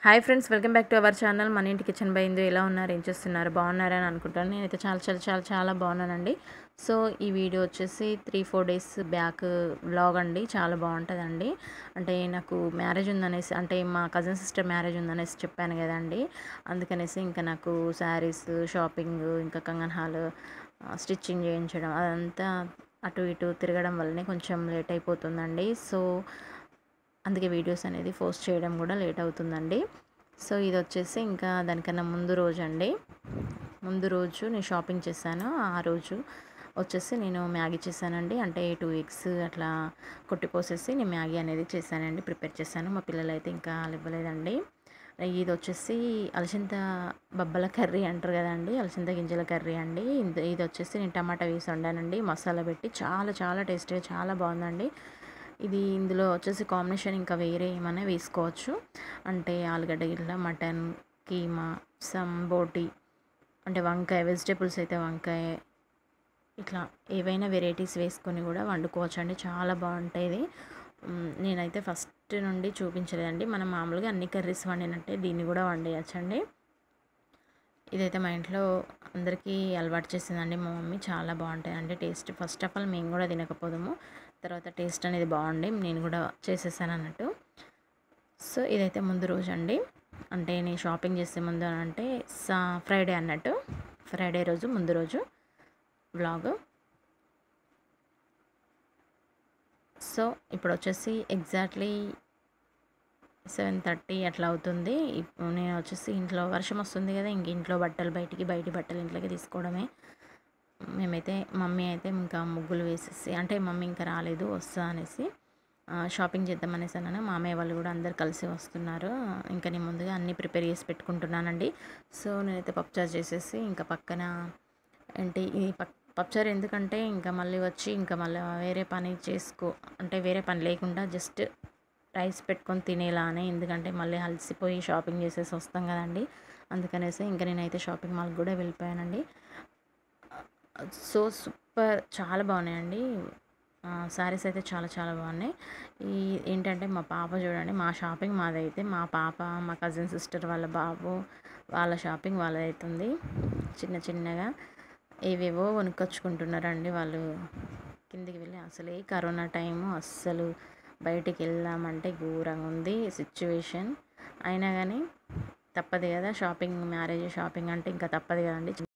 hi friends welcome back to our channel మన ఇంటి kitchen by ఇందు ఎలా ఉన్నారు ఏం చేస్తున్నారు బాగున్నారా అని అనుకుంటాను నేనైతే చాలా చాలా చాలా చాలా బాగున్నానండి సో ఈ వీడియో వచ్చేసి three four days back vlog అండి చాలా బాగుంటుందండి అంటే నాకు మ్యారేజ్ ఉందనేసి అంటే మా కజిన్ సిస్టర్ మ్యారేజ్ ఉందనేసి చెప్పాను కదండి అందుకనేసి ఇంకా నాకు శారీస్ షాపింగ్ ఇంకా కంగన్ హాల్ స్టిచ్చింగ్ చేయించడం అదంతా అటు ఇటు తిరగడం వల్లనే కొంచెం లేట్ అయిపోతుందండి సో అందుకే వీడియోస్ అనేది పోస్ట్ చేయడం కూడా లేట్ అవుతుందండి సో ఇది వచ్చేసి ఇంకా దానికన్నా ముందు రోజు అండి ముందు రోజు నేను షాపింగ్ చేశాను ఆ రోజు వచ్చేసి నేను మ్యాగీ చేశానండి అంటే టూ ఎగ్స్ అట్లా కొట్టిపోసేసి నేను మ్యాగీ అనేది చేశానండి ప్రిపేర్ చేశాను మా పిల్లలు అయితే ఇంకా ఇవ్వలేదండి ఇది వచ్చేసి అలసింత బబ్బల కర్రీ అంటారు కదండి అలసింత గింజల కర్రీ అండి ఇది ఇది వచ్చేసి నేను టమాటా వేసి వండానండి మసాలా పెట్టి చాలా చాలా టేస్టీగా చాలా బాగుందండి ఇది ఇందులో వచ్చేసి కాంబినేషన్ ఇంకా వేరే ఏమైనా వేసుకోవచ్చు అంటే ఆలుగడ్డ గిట్ల మటన్ కీమా సమ్ బోటి అంటే వంకాయ వెజిటేబుల్స్ అయితే వంకాయ ఇట్లా ఏవైనా వెరైటీస్ వేసుకొని కూడా వండుకోవచ్చు అండి చాలా బాగుంటుంది నేనైతే ఫస్ట్ నుండి చూపించలేదండి మనం మామూలుగా అన్ని కర్రీస్ వండినట్టే దీన్ని కూడా వండేయచ్చండి ఇదైతే మా ఇంట్లో అందరికీ అలవాటు చేసిందండి మా మమ్మీ చాలా బాగుంటాయండి టేస్ట్ ఫస్ట్ ఆఫ్ ఆల్ మేము కూడా తినకపోదాము తర్వాత టేస్ట్ అనేది బాగుండి నేను కూడా చేసేసాను అన్నట్టు సో ఇదైతే ముందు రోజు అండి అంటే నేను షాపింగ్ చేసే ముందు అంటే సా ఫ్రైడే అన్నట్టు ఫ్రైడే రోజు ముందు రోజు వ్లాగ్ సో ఇప్పుడు వచ్చేసి ఎగ్జాక్ట్లీ సెవెన్ థర్టీ అట్లా అవుతుంది నేను వచ్చేసి ఇంట్లో వర్షం వస్తుంది కదా ఇంక ఇంట్లో బట్టలు బయటికి బయట బట్టలు ఇంట్లోకి తీసుకోవడమే మేమైతే మమ్మీ అయితే ఇంకా ముగ్గులు వేసేసి అంటే మమ్మీ ఇంకా రాలేదు వస్తా అనేసి షాపింగ్ చేద్దాం అనేసి అన్నాను మామయ్య వాళ్ళు కూడా అందరు కలిసి వస్తున్నారు ఇంకా నేను ముందుగా అన్నీ ప్రిపేర్ చేసి పెట్టుకుంటున్నానండి సో నేనైతే పప్చార్ చేసేసి ఇంకా పక్కన ఏంటి ఈ పక్ పప్చార్ ఎందుకంటే ఇంకా మళ్ళీ వచ్చి ఇంకా మళ్ళీ వేరే పని చేసుకో అంటే వేరే పని లేకుండా జస్ట్ రైస్ పెట్టుకొని తినేలానే ఎందుకంటే మళ్ళీ అలసిపోయి షాపింగ్ చేసేసి వస్తాం కదండి అందుకనేసి ఇంకా నేనైతే షాపింగ్ మాల్కి కూడా వెళ్ళిపోయానండి సో సూపర్ చాలా బాగున్నాయండి శారీస్ అయితే చాలా చాలా బాగున్నాయి ఈ ఏంటంటే మా పాప చూడండి మా షాపింగ్ మాదైతే మా పాప మా కజిన్ సిస్టర్ వాళ్ళ బాబు వాళ్ళ షాపింగ్ వాళ్ళదైతుంది చిన్న చిన్నగా ఏవేవో కొనుక్కొచ్చుకుంటున్నారండి వాళ్ళు కిందికి వెళ్ళి అసలే కరోనా టైము అస్సలు బయటికి వెళ్దామంటే ఘోరంగా ఉంది సిచ్యువేషన్ అయినా కానీ తప్పదు కదా షాపింగ్ మ్యారేజ్ షాపింగ్ అంటే ఇంకా తప్పదు కదండి